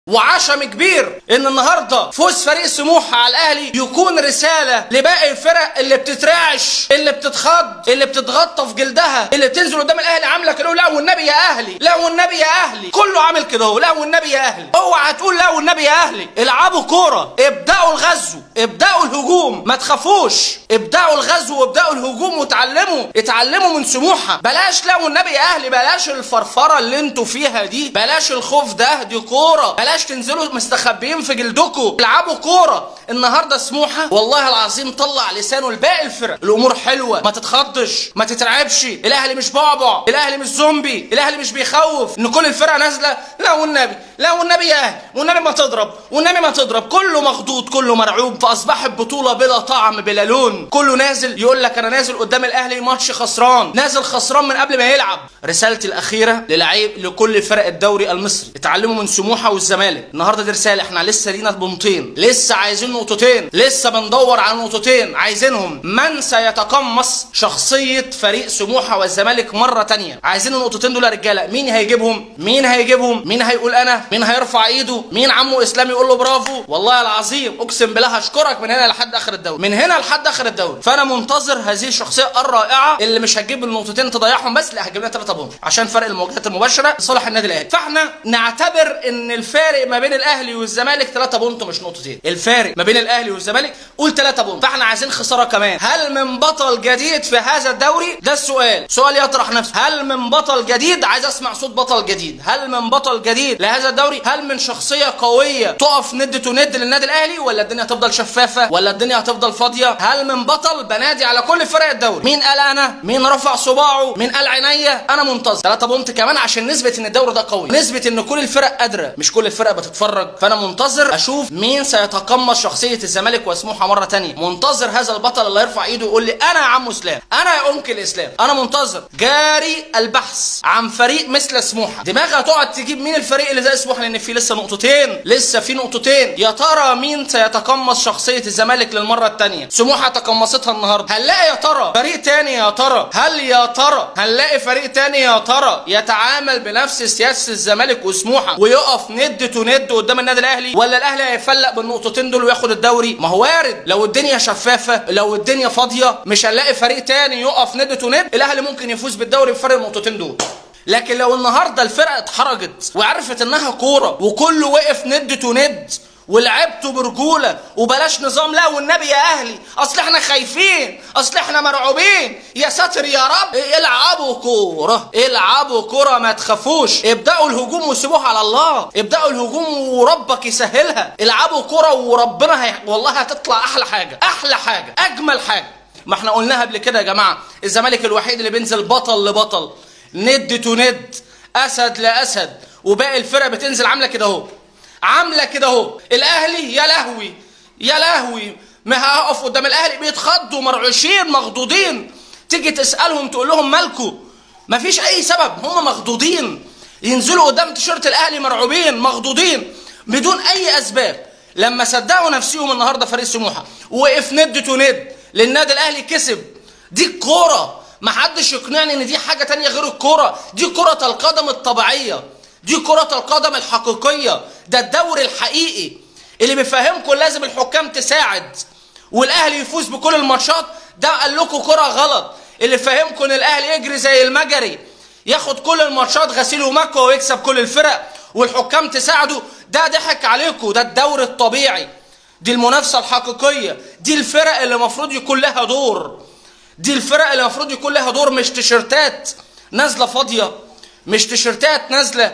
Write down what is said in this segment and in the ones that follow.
وعشم كبير ان النهارده فوز فريق سموحه على الاهلي يكون رساله لباقي الفرق اللي بتترعش اللي بتتخض اللي بتتغطى في جلدها اللي بتنزل قدام الاهلي عامله كده لا والنبي يا اهلي لا والنبي يا اهلي كله عامل كده اهو لا والنبي يا اهلي اوعى تقول لا والنبي يا اهلي العبوا كوره ابداوا الغزو ابداوا الهجوم ما تخافوش ابداوا الغزو وابداوا الهجوم وتعلموا اتعلموا من سموحه بلاش لا والنبي يا اهلي بلاش الفرفره اللي انتوا فيها دي بلاش الخوف ده دي كوره بلاش تنزلوا مستخبيين في جلدكم العبوا كوره النهارده سموحه والله العظيم طلع لسانه لباقي الفرق الامور حلوه ما تتخضش ما تترعبش الاهلي مش بعبع الاهلي مش زومبي الاهلي مش بيخوف ان كل الفرقه نازله لا والنبي لا والنبي يا اهلي والنبي ما تضرب والنبي ما تضرب كله مخضوض كله مرعوب فاصبحت بطوله بلا طعم بلا لون كله نازل يقول لك انا نازل قدام الاهلي ماتش خسران نازل خسران من قبل ما يلعب رسالتي الاخيره للعيب لكل فرق الدوري المصري اتعلموا من سموحه والزمالك النهارده دي رساله احنا لسه لينا بنطين لسه عايزين نقطتين لسه بندور على نقطتين عايزينهم من سيتقمص شخصيه فريق سموحه والزمالك مره تانية عايزين النقطتين دول يا رجاله مين هيجيبهم مين هيجيبهم مين هيقول انا مين هيرفع ايده مين عمو اسلام يقول له برافو والله العظيم اقسم بالله هشكرك من هنا لحد اخر الدوري من هنا لحد اخر الدوري فانا منتظر هذه الشخصيه الرائعه اللي مش هتجيب النقطتين تضيعهم بس لا هتجيب لنا ثلاثه بونت عشان فرق المواجهات المباشره لصالح النادي الاهلي فاحنا نعتبر ان الفارق ما بين الاهلي والزمالك ثلاثه بونت مش نقطتين الفارق ما بين الاهلي والزمالك قول ثلاثه بونت فاحنا عايزين خساره كمان هل من بطل جديد في هذا الدوري ده السؤال سؤال يطرح نفسه هل من بطل جديد عايز اسمع صوت بطل جديد هل من بطل جديد لهذا الدوري هل من شخصيه قويه تقف ند تند للنادي الاهلي ولا الدنيا هتفضل شفافه ولا الدنيا هتفضل فاضيه هل من بطل بنادي على كل فرق الدوري مين قال انا مين رفع صباعه مين قال عينيا انا منتظر ثلاثه بونت كمان عشان نثبت ان الدوري ده قوي نثبت ان كل الفرق قادره مش كل الفرق بتتفرج فانا منتظر اشوف مين سيتقمص شخصيه الزمالك وسموحه مره تانية منتظر هذا البطل اللي يرفع ايده ويقول لي انا يا عم اسلام انا يا انكل اسلام انا منتظر جاري البحث عن فريق مثل سموحه دماغها تقعد تجيب مين الفريق اللي زي سموحه لان في لسه نقطتين لسه في نقطتين يا ترى مين سيتقمص شخصيه الزمالك للمره الثانيه سموحه تقمصتها النهارده هنلاقي يا ترى فريق تاني يا ترى هل يا ترى هنلاقي فريق تاني يا ترى يتعامل بنفس سياسه الزمالك وسموحه ويقف ند تند قدام النادي الاهلي ولا الاهلي هيفلق بالنقطتين دول وياخد الدوري ما هو وارد لو الدنيا شفافه لو الدنيا فاضيه مش هنلاقي فريق تاني يقف ند تند الاهلي ممكن يفوز بالدوري بفرق النقطتين دول لكن لو النهارده الفرقه اتحرجت وعرفت انها كوره وكله وقف ند تند ولعبتوا برجوله وبلاش نظام لا والنبي يا اهلي اصل احنا خايفين اصل احنا مرعوبين يا ساتر يا رب العبوا كوره العبوا كوره ما تخافوش ابداوا الهجوم وسيبوها على الله ابداوا الهجوم وربك يسهلها العبوا كوره وربنا هي... والله هتطلع احلى حاجه احلى حاجه اجمل حاجه ما احنا قلناها قبل كده يا جماعه الزمالك الوحيد اللي بينزل بطل لبطل ند تو ند اسد لاسد وباقي الفرق بتنزل عامله كده اهو عامله كده اهو الاهلي يا لهوي يا لهوي ما هقف قدام الاهلي بيتخضوا مرعوشين مخضوضين تيجي تسالهم تقول لهم مالكوا مفيش اي سبب هم مخضوضين ينزلوا قدام تيشيرت الاهلي مرعوبين مخضوضين بدون اي اسباب لما صدقوا نفسهم النهارده فريق سموحه وقف ند تو ند للنادي الاهلي كسب دي الكوره ما حدش يقنعني ان دي حاجه تانية غير الكوره دي كره القدم الطبيعيه دي كرة القدم الحقيقية ده الدوري الحقيقي اللي بيفهمكم لازم الحكام تساعد والاهلي يفوز بكل الماتشات ده قال لكم كرة غلط اللي فهمكم ان الاهلي يجري زي المجري ياخد كل الماتشات غسيل ومكوى ويكسب كل الفرق والحكام تساعده ده ضحك عليكم ده الدوري الطبيعي دي المنافسة الحقيقية دي الفرق اللي المفروض يكون لها دور دي الفرق اللي المفروض يكون لها دور مش تيشيرتات نازلة فاضية مش تيشيرتات نازلة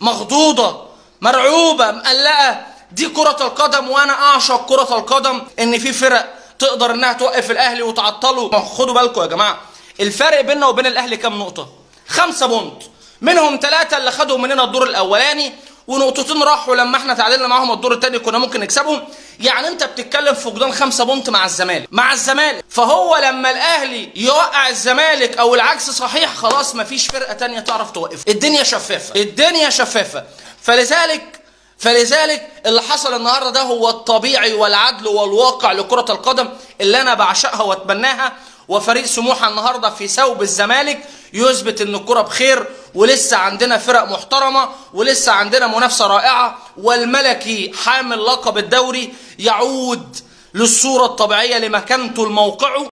مخضوضة مرعوبة مقلقة دي كرة القدم وانا اعشق كرة القدم ان في فرق تقدر انها توقف الاهلي وتعطله خدوا بالكم يا جماعة الفرق بيننا وبين الاهلي كام نقطة خمسة بونت منهم ثلاثة اللي خدوا مننا الدور الاولاني ونقطتين راحوا لما احنا تعادلنا معاهم الدور الثاني كنا ممكن نكسبهم يعني انت بتتكلم في فقدان خمسة بونت مع الزمالك مع الزمالك فهو لما الاهلي يوقع الزمالك او العكس صحيح خلاص مفيش فرقه تانية تعرف توقف الدنيا شفافه الدنيا شفافه فلذلك فلذلك اللي حصل النهارده ده هو الطبيعي والعدل والواقع لكره القدم اللي انا بعشقها واتمناها وفريق سموحه النهارده في ثوب الزمالك يثبت ان الكره بخير ولسه عندنا فرق محترمه ولسه عندنا منافسه رائعه والملكي حامل لقب الدوري يعود للصوره الطبيعيه لمكانته لموقعه